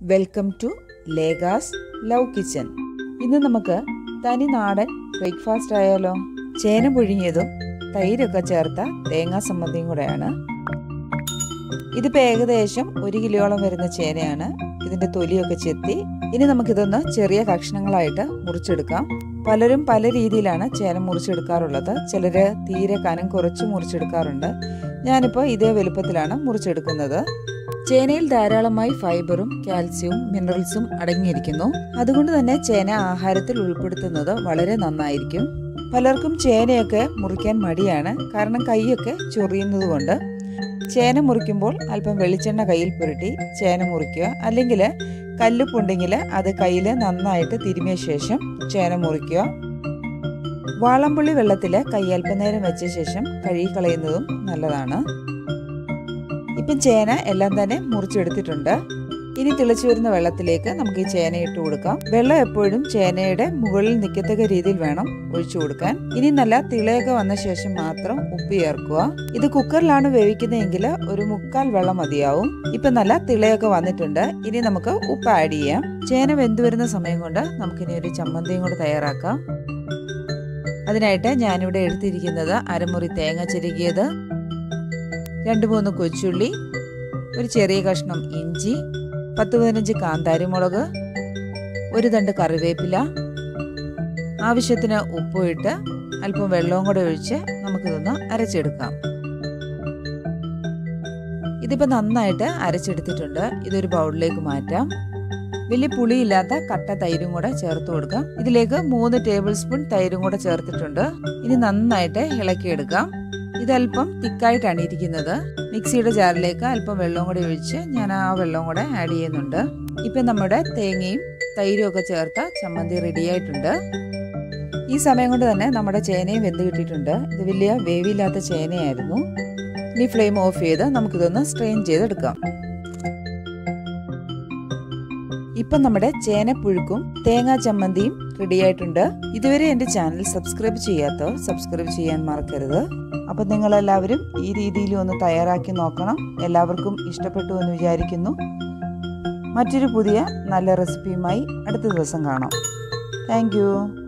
welcome to ലേഗാസ് love kitchen ഇന്ന് നമുക്ക് തനി നാടൻ ബ്രേക്ക്ഫാസ്റ്റ് ആയാലോ ചേന പുഴുങ്ങിയതും തൈരൊക്കെ ചേർത്ത തേങ്ങാ സമ്മതിയും കൂടെയാണ് ഇതിപ്പോൾ ഏകദേശം ഒരു കിലോളം വരുന്ന ചേനയാണ് ഇതിൻ്റെ തൊലിയൊക്കെ ചെത്തി ഇനി നമുക്കിതൊന്ന് ചെറിയ കഷ്ണങ്ങളായിട്ട് മുറിച്ചെടുക്കാം പലരും പല രീതിയിലാണ് ചേന മുറിച്ചെടുക്കാറുള്ളത് ചിലർ തീരെ കനം കുറച്ച് മുറിച്ചെടുക്കാറുണ്ട് ഞാനിപ്പോൾ ഇതേ വലുപ്പത്തിലാണ് മുറിച്ചെടുക്കുന്നത് ചേനയിൽ ധാരാളമായി ഫൈബറും കാൽസ്യവും മിനറൽസും അടങ്ങിയിരിക്കുന്നു അതുകൊണ്ട് തന്നെ ചേന ആഹാരത്തിൽ ഉൾപ്പെടുത്തുന്നത് വളരെ നന്നായിരിക്കും പലർക്കും ചേനയൊക്കെ മുറിക്കാൻ മടിയാണ് കാരണം കൈയൊക്കെ ചൊറിയുന്നത് കൊണ്ട് ചേന മുറിക്കുമ്പോൾ അല്പം വെളിച്ചെണ്ണ കയ്യിൽ പുരട്ടി ചേന മുറിക്കുക അല്ലെങ്കിൽ കല്ലുപ്പുണ്ടെങ്കിൽ അത് കയ്യിൽ നന്നായിട്ട് തിരുമിയ ശേഷം ചേന മുറിക്കുക വാളംപുള്ളി വെള്ളത്തിൽ കൈ അല്പനേരം വെച്ച ശേഷം കഴുകി കളയുന്നതും നല്ലതാണ് ഇപ്പം ചേന എല്ലാം തന്നെ മുറിച്ചെടുത്തിട്ടുണ്ട് ഇനി തിളച്ചു വരുന്ന വെള്ളത്തിലേക്ക് നമുക്ക് ഈ ചേന ഇട്ട് കൊടുക്കാം വെള്ളം എപ്പോഴും ചേനയുടെ മുകളിൽ നിൽക്കത്തക്ക രീതിയിൽ വേണം ഒഴിച്ചു കൊടുക്കാൻ ഇനി നല്ല തിളയൊക്കെ വന്ന ശേഷം മാത്രം ഉപ്പ് ചേർക്കുക ഇത് കുക്കറിലാണ് വേവിക്കുന്നതെങ്കിൽ ഒരു മുക്കാൽ വെള്ളം മതിയാവും ഇപ്പൊ നല്ല തിളയൊക്കെ വന്നിട്ടുണ്ട് ഇനി നമുക്ക് ഉപ്പ് ആഡ് ചെയ്യാം ചേന വെന്തു വരുന്ന സമയം കൊണ്ട് നമുക്കിനി ഒരു ചമ്മന്തിയും കൂടെ തയ്യാറാക്കാം അതിനായിട്ട് ഞാനിവിടെ എടുത്തിരിക്കുന്നത് അരമുറി തേങ്ങ ചിരുകിയത് രണ്ട് മൂന്ന് കൊച്ചുള്ളി ഒരു ചെറിയ കഷ്ണം ഇഞ്ചി പത്ത് പതിനഞ്ച് കാന്താരി മുളക് ഒരു തണ്ട് കറിവേപ്പില ആവശ്യത്തിന് ഉപ്പും ഇട്ട് അല്പം വെള്ളവും കൂടെ ഒഴിച്ച് നമുക്കിതൊന്ന് അരച്ചെടുക്കാം ഇതിപ്പോൾ നന്നായിട്ട് അരച്ചെടുത്തിട്ടുണ്ട് ഇതൊരു ബൗളിലേക്ക് മാറ്റാം വലിയ പുളിയില്ലാത്ത കട്ട തൈരും കൂടെ ചേർത്ത് കൊടുക്കാം ഇതിലേക്ക് മൂന്ന് ടേബിൾ സ്പൂൺ തൈരും കൂടെ ചേർത്തിട്ടുണ്ട് ഇനി നന്നായിട്ട് ഇളക്കിയെടുക്കാം ഇതല്പം തിക്കായിട്ടാണ് ഇരിക്കുന്നത് മിക്സിയുടെ ജാറിലേക്ക് അല്പം വെള്ളവും കൂടി ഒഴിച്ച് ഞാൻ ആ വെള്ളവും കൂടെ ആഡ് ചെയ്യുന്നുണ്ട് ഇപ്പം നമ്മുടെ തേങ്ങയും തൈരും ഒക്കെ ചേർത്ത ചമ്മന്തി റെഡിയായിട്ടുണ്ട് ഈ സമയം കൊണ്ട് തന്നെ നമ്മുടെ ചേനയും വെന്ത് കിട്ടിയിട്ടുണ്ട് ഇത് വലിയ വേവില്ലാത്ത ചേനയായിരുന്നു ഇനി ഫ്ലെയിം ഓഫ് ചെയ്ത് നമുക്കിതൊന്ന് സ്ട്രെയിൻ ചെയ്തെടുക്കാം ഇപ്പം നമ്മുടെ ചേനപ്പുഴുക്കും തേങ്ങാ ചമ്മന്തിയും റെഡി ആയിട്ടുണ്ട് ഇതുവരെ എൻ്റെ ചാനൽ സബ്സ്ക്രൈബ് ചെയ്യാത്തവർ സബ്സ്ക്രൈബ് ചെയ്യാൻ മറക്കരുത് അപ്പം നിങ്ങളെല്ലാവരും ഈ രീതിയിൽ ഒന്ന് തയ്യാറാക്കി നോക്കണം എല്ലാവർക്കും ഇഷ്ടപ്പെട്ടു എന്ന് വിചാരിക്കുന്നു മറ്റൊരു പുതിയ നല്ല റെസിപ്പിയുമായി അടുത്ത ദിവസം കാണാം താങ്ക്